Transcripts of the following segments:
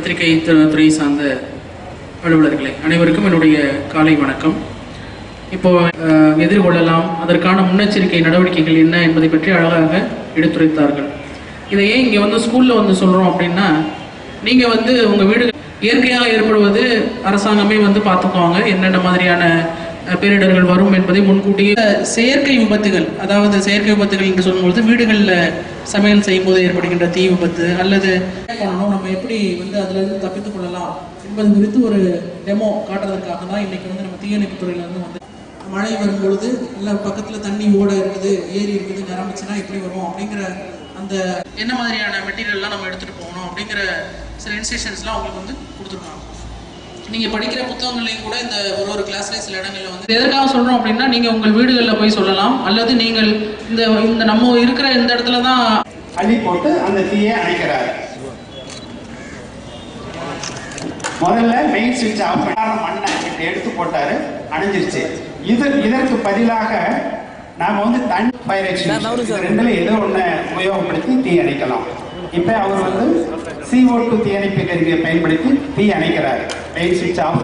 பத்திரிகை து- துறை சார்ந்த அலுவலர்களே அனைவருக்கும் என்னுடைய காலை வணக்கம் இப்போ அஹ், எதிர்கொள்ளலாம் அதற்கான முன்னெச்சரிக்கை நடவடிக்கைகள் என்ன என்பதை பற்றி அழகாக எடுத்துரைத்தார்கள் இதை ஏன் இங்கே வந்து ஸ்கூலில் வந்து சொல்கிறோம் அப்படின்னா நீங்கள் வந்து உங்கள் வீடு இயற்கையாக ஏற்படுவது அரசாங்கமே வந்து பார்த்துக்குவாங்க என்னென்ன மாதிரியான அஹ், பேரிடர்கள் வரும் என்பதை முன்கூட்டியே செயற்கை விபத்துகள் அதாவது செயற்கை விபத்துகள் என்று சொல்லும்பொழுது வீடுகளில் சமையல் செய்யும்போது ஏற்படுகின்ற தீ விபத்து அல்லது பண்ணணும் நம்ம எப்படி வந்து அதிலிருந்து தப்பித்துக் கொள்ளலாம் என்பது குறித்து ஒரு டெமோ காட்டுறதுக்காக தான் இன்னைக்கு வந்து நம்ம தீயணைப்பு துறையில இருந்து வந்து மழை வரும் பொழுது இல்லை பக்கத்தில் தண்ணி ஓட இருக்குது ஏரி இருக்குது நிரம்பிச்சுன்னா எப்படி வரும் அப்படிங்கிற அந்த என்ன மாதிரியான மெட்டீரியல்லாம் நம்ம எடுத்துகிட்டு போகணும் அப்படிங்கிற சில இன்ஸ்ட்ரக்ஷன்ஸ்லாம் அவங்களுக்கு வந்து கொடுத்துருக்காங்க நீங்கள் படிக்கிற புத்தகங்களையும் கூட இந்த ஒரு ஒரு கிளாஸ்லேயும் சில இடங்களில் வந்து எதற்காக சொல்கிறோம் அப்படின்னா நீங்கள் உங்கள் வீடுகளில் போய் சொல்லலாம் அல்லது நீங்கள் இந்த இந்த நம்ம இருக்கிற இந்த இடத்துல தான் அள்ளி போட்டு அந்த தீயை அணைக்கிறாரு முதல்ல மெயின் சுவிட்ச் ஆஃப் பண்ணி மண்ணை இப்படி எடுத்து போட்டாரு அணைஞ்சிருச்சு இது இதற்கு பதிலாக நாம வந்து தண்ணி ஃபயர் எக்ஸ்டிங்ஷன் ரெண்டுல ஏதோ ஒண்ணு உபயோகப்படுத்தி தீ அணைக்கலாம் இப்ப அவர் வந்து CO2 டூ தீயணைப்பு கருவியை பயன்படுத்தி தீ அணைக்கிறாரு மெயின் சுவிட்ச் ஆஃப்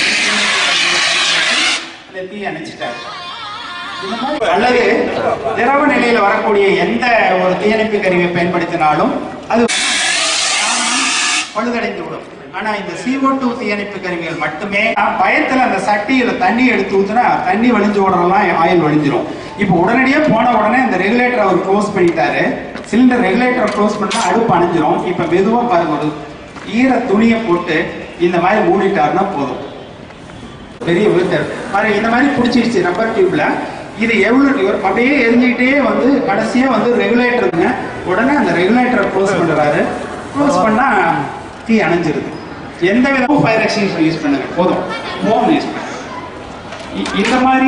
அந்த தீ அணைச்சிட்டாரு இந்த மாதிரி அல்லது திரவ நிலையில வரக்கூடிய எந்த ஒரு தீயணைப்பு கருவியை பயன்படுத்தினாலும் அது பழுதடைந்து விடும் ஆனா இந்த CO2 டூ தீயணைப்பு கருவிகள் மட்டுமே நான் பயத்துல அந்த சட்டியில தண்ணி எடுத்து ஊத்துனா தண்ணி வழிஞ்சு ஓடுறதெல்லாம் ஆயில் வழிஞ்சிரும் இப்போ உடனடியே போன உடனே இந்த ரெகுலேட்டர் அவர் க்ளோஸ் பண்ணிட்டாரு சிலிண்டர் ரெகுலேட்டர் க்ளோஸ் பண்ணா அடுப்பு அணைஞ்சிரும் இப்ப மெதுவா பாருங்க ஒரு ஈர துணியை போட்டு இந்த மாதிரி மூடிட்டாருன்னா போதும் பெரிய விபத்து பாருங்க இந்த மாதிரி பிடிச்சிருச்சு ரப்பர் டியூப்ல இது எவ்வளவு இவர் அப்படியே எரிஞ்சுக்கிட்டே வந்து கடைசியா வந்து ரெகுலேட்டருங்க உடனே அந்த ரெகுலேட்டரை க்ளோஸ் பண்றாரு க்ளோஸ் பண்ணா தீ அணைஞ்சிருது எந்த விதமும் ஃபயர் எக்ஸ்டிங்ஷன் யூஸ் பண்ணுங்க போதும் ஹோம் யூஸ் பண்ணுங்க இ- இந்த மாதிரி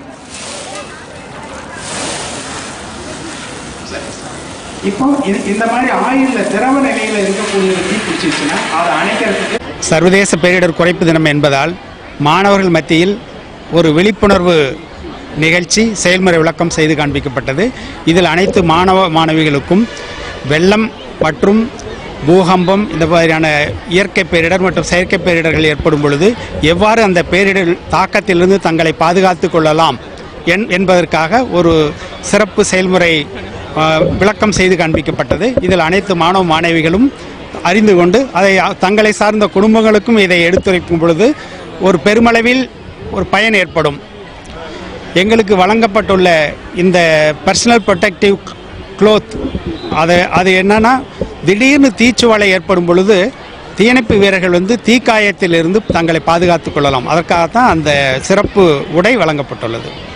சரி. இப்போ இது- இந்த மாதிரி ஆயில்ல திரவ நிலையில இருக்கக்கூடிய தீ பிடிச்சிருச்சுன்னா அதை அணைக்கிறதுக்கு சர்வதேச பேரிடர் குறைப்பு தினம் என்பதால் மாணவர்கள் மத்தியில் ஒரு விழிப்புணர்வு நிகழ்ச்சி செயல்முறை விளக்கம் செய்து காண்பிக்கப்பட்டது இதில் அனைத்து மாணவ மாணவிகளுக்கும் வெள்ளம் மற்றும் பூகம்பம் இந்த மாதிரியான இயற்கை பேரிடர் மற்றும் செயற்கை பேரிடர்கள் ஏற்படும் பொழுது எவ்வாறு அந்த பேரிடர் தாக்கத்திலிருந்து தங்களை பாதுகாத்து கொள்ளலாம் என் என்பதற்காக ஒரு சிறப்பு செயல்முறை அஹ், விளக்கம் செய்து காண்பிக்கப்பட்டது இதில் அனைத்து மாணவ மாணவிகளும் அறிந்து கொண்டு அதை தங்களை சார்ந்த குடும்பங்களுக்கும் இதை எடுத்துரைக்கும் பொழுது ஒரு பெருமளவில் ஒரு பயன் ஏற்படும் எங்களுக்கு வழங்கப்பட்டுள்ள இந்த பர்சனல் ப்ரொடெக்டிவ் க்ளோத் அது அது என்னன்னா திடீர்னு தீச்சுவாலை ஏற்படும் பொழுது தீயணைப்பு வீரர்கள் வந்து தீக்காயத்திலிருந்து தங்களை பாதுகாத்துக் கொள்ளலாம் அதற்காகத்தான் அந்த சிறப்பு உடை வழங்கப்பட்டுள்ளது